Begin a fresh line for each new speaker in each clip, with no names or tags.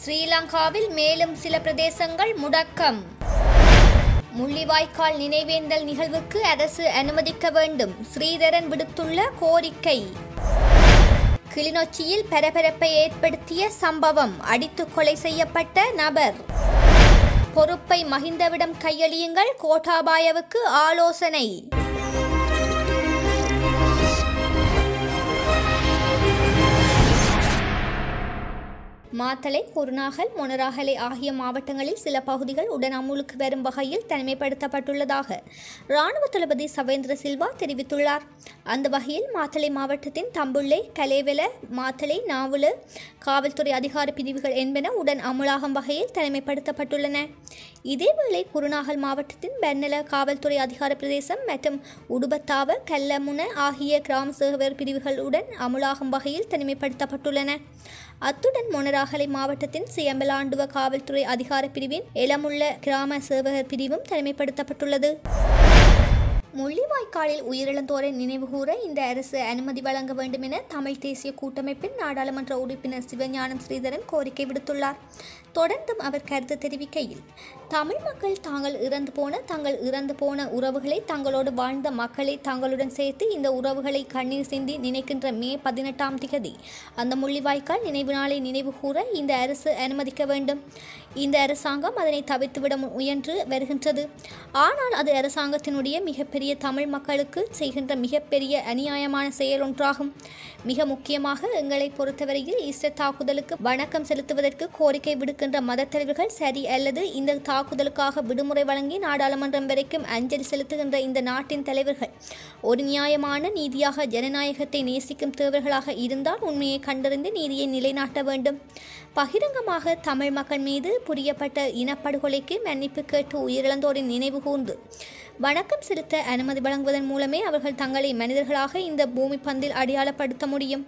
ஸ்ரீலங்காவில் மேலும் சில பிரதேசங்கள் முடக்கம் முள்ளிவாய்க்கால் நினைவேந்தல் நிகழ்வுக்கு அரசு அனுமதிக்க வேண்டும் ஸ்ரீதரன் விடுத்துள்ள கோரிக்கை கிளிநொச்சியில் பரபரப்பை ஏற்படுத்திய சம்பவம் அடித்து கொலை செய்யப்பட்ட நபர் பொறுப்பை மஹிந்தவிடம் கையளியுங்கள் கோட்டாபாயவுக்கு ஆலோசனை மாத்தளை குருநாகல் மொனராகலை ஆகிய மாவட்டங்களில் சில பகுதிகள் உடன் அமுலுக்கு வரும் வகையில் தனிமைப்படுத்தப்பட்டுள்ளதாக இராணுவ தளபதி சவேந்திர சில்வா தெரிவித்துள்ளார் அந்த வகையில் மாத்தளை மாவட்டத்தின் தம்புள்ளை கலேவெல மாத்தளை நாவலு காவல்துறை அதிகார பிரிவுகள் என்பன உடன் அமுலாகும் வகையில் தனிமைப்படுத்தப்பட்டுள்ளன இதேவேளை குருநாகல் மாவட்டத்தின் பெர்னல காவல்துறை அதிகார பிரதேசம் மற்றும் உடுபத்தாவ கல்லமுன ஆகிய கிராம சேவர் பிரிவுகளுடன் அமுலாகும் வகையில் தனிமைப்படுத்தப்பட்டுள்ளன அத்துடன் மொனராகலை மாவட்டத்தின் சியம்பலாண்டுவ காவல்துறை அதிகார பிரிவின் எலமுள்ள கிராம சேவகர் பிரிவும் தனிமைப்படுத்தப்பட்டுள்ளது முள்ளிவாய்க்காலில் உயிரிழந்தோரை நினைவுகூர இந்த அரசு அனுமதி வழங்க வேண்டும் என தமிழ் தேசிய கூட்டமைப்பின் நாடாளுமன்ற உறுப்பினர் சிவஞானம் ஸ்ரீதரன் கோரிக்கை விடுத்துள்ளார் தொடர்ந்தும் அவர் கருத்து தெரிவிக்கையில் தமிழ் மக்கள் தாங்கள் இறந்து போன தங்கள் இறந்து போன உறவுகளை தங்களோடு வாழ்ந்த மக்களை தங்களுடன் சேர்த்து இந்த உறவுகளை கண்ணீர் சிந்தி நினைக்கின்ற மே பதினெட்டாம் திகதி அந்த முள்ளிவாய்க்கால் நினைவு நாளை நினைவு கூற இந்த அரசு அனுமதிக்க வேண்டும் இந்த அரசாங்கம் அதனை தவிர்த்துவிட முயன்று வருகின்றது ஆனால் அது அரசாங்கத்தினுடைய மிகப்பெரிய தமிழ் மக்களுக்கு செய்கின்ற மிகப்பெரிய அநியாயமான செயல் ஒன்றாகும் மிக முக்கியமாக எங்களை பொறுத்தவரையில் ஈஸ்டர் தாக்குதலுக்கு வணக்கம் செலுத்துவதற்கு கோரிக்கை விடுக்கின்ற மத தலைவர்கள் சரி அல்லது இந்த தாக்குதலுக்காக விடுமுறை வழங்கி நாடாளுமன்றம் வரைக்கும் அஞ்சலி செலுத்துகின்ற இந்த நாட்டின் தலைவர்கள் ஒரு நியாயமான நீதியாக ஜனநாயகத்தை நேசிக்கும் தேவர்களாக இருந்தால் உண்மையை கண்டறிந்து நீதியை நிலைநாட்ட வேண்டும் பகிரங்கமாக தமிழ் மக்கள் மீது புரியப்பட்ட இனப்படுகொலைக்கு மன்னிப்பு கேட்டு உயிரிழந்தோரின் நினைவு கூர்ந்து வணக்கம் செலுத்த அனுமதி வழங்குவதன் மூலமே அவர்கள் தங்களை மனிதர்களாக இந்த பூமி பந்தில் அடையாளப்படுத்த முடியும்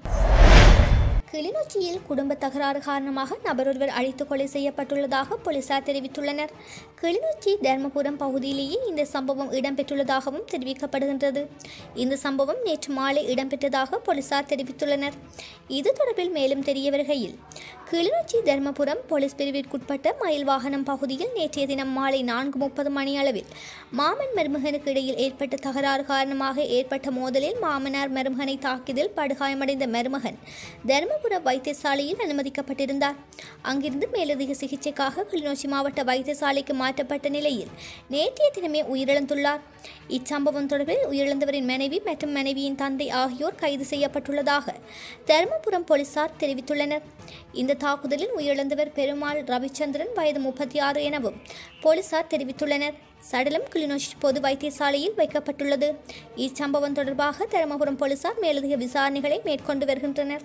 கிளிநொச்சியில் குடும்ப தகராறு காரணமாக நபர் ஒருவர் அழித்து கொலை செய்யப்பட்டுள்ளதாக போலீசார் தெரிவித்துள்ளனர் கிளிநொச்சி தர்மபுரம் பகுதியிலேயே இந்த சம்பவம் இடம்பெற்றுள்ளதாகவும் தெரிவிக்கப்படுகின்றது இந்த சம்பவம் நேற்று மாலை இடம்பெற்றதாக போலீசார் தெரிவித்துள்ளனர் இது தொடர்பில் மேலும் தெரிய வருகையில் கிளிநொச்சி தர்மபுரம் போலீஸ் பிரிவிற்குட்பட்ட மயில் வாகனம் பகுதியில் நேற்றைய தினம் மாலை நான்கு முப்பது மணி அளவில் மாமன் மருமகனுக்கு இடையில் ஏற்பட்ட தகராறு காரணமாக ஏற்பட்ட மோதலில் மாமனார் மருமகனை தாக்கியதில் படுகாயமடைந்த மருமகன் தர்மபுர வைத்தியசாலையில் அனுமதிக்கப்பட்டிருந்தார் அங்கிருந்து மேலதிக சிகிச்சைக்காக கிளிநொச்சி மாவட்ட வைத்தியசாலைக்கு மாற்றப்பட்ட நிலையில் நேற்றைய தினமே உயிரிழந்துள்ளார் இச்சம்பவம் தொடர்பில் உயிரிழந்தவரின் மனைவி மற்றும் மனைவியின் தந்தை ஆகியோர் கைது செய்யப்பட்டுள்ளதாக தருமபுரம் போலீசார் தெரிவித்துள்ளனர் இந்த தாக்குதலில் உயிரிழந்தவர் பெருமாள் ரவிச்சந்திரன் வயது முப்பத்தி ஆறு எனவும் போலீசார் தெரிவித்துள்ளனர் சடலம் கிளிநொச்சி பொது வைத்தியசாலையில் வைக்கப்பட்டுள்ளது இச்சம்பவம் தொடர்பாக தருமபுரம் போலீசார் மேலதிக விசாரணைகளை மேற்கொண்டு வருகின்றனர்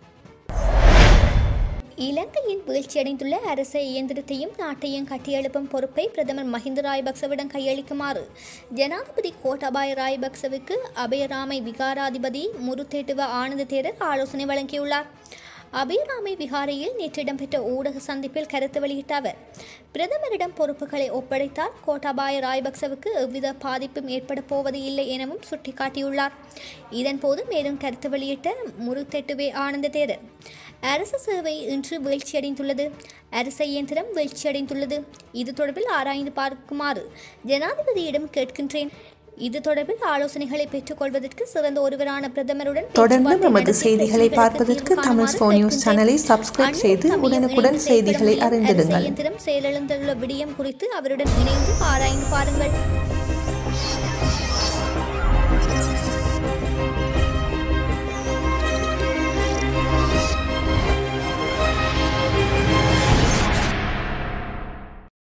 இலங்கையின் வீழ்ச்சியடைந்துள்ள அரச இயந்திரத்தையும் நாட்டையும் கட்டியெழுப்பும் பொறுப்பை பிரதமர் மஹிந்த ராயபக்சவிடம் கையளிக்குமாறு ஜனாதிபதி கோட்டாபாய ராயபக்சவுக்கு அபயராமை விகாராதிபதி முருத்தேட்டுவ ஆனந்த தேரர் ஆலோசனை வழங்கியுள்ளார் அபயராமை விகாரையில் நேற்று இடம்பெற்ற ஊடக சந்திப்பில் கருத்து வெளியிட்ட அவர் பிரதமரிடம் பொறுப்புகளை ஒப்படைத்தால் கோட்டாபாய ராயபக்சவுக்கு எவ்வித பாதிப்பும் ஏற்பட போவது இல்லை எனவும் சுட்டிக்காட்டியுள்ளார் இதன்போது மேலும் கருத்து வெளியிட்ட முருத்தெட்டுவே ஆனந்த தேரர் அரசு சேவை இன்று வீழ்ச்சியடைந்துள்ளது அரச இயந்திரம் வீழ்ச்சியடைந்துள்ளது இது தொடர்பில் ஆராய்ந்து பார்க்குமாறு ஜனாதிபதியிடம் கேட்கின்றேன் இது தொடர்பில் ஆலோசனைகளை பெற்றுக்கொள்வதற்கு சிறந்த ஒருவரான பிரதமருடன்
தொடர்ந்து
பேச்சுவார்த்தை
நமது
நடத்தி
செய்திகளை
பிரச்சனைகளுக்கு
பார்ப்பதற்கு
தீர்வு
தமிழ்
காணுமாறு
ஸ்டோ நியூஸ்
கேட்கின்றேன்.
சேனலை சப்ஸ்கிரைப்
அண்மையில்
செய்து
தம்மிடம்
உடனுக்குடன்
இணைந்து
செய்திகளை
செயல்படும் அரச
அறிந்திடுங்கள்
இயந்திரம் செயலிழந்துள்ள விடயம் குறித்து அவருடன் இணைந்து ஆராய்ந்து பாருங்கள்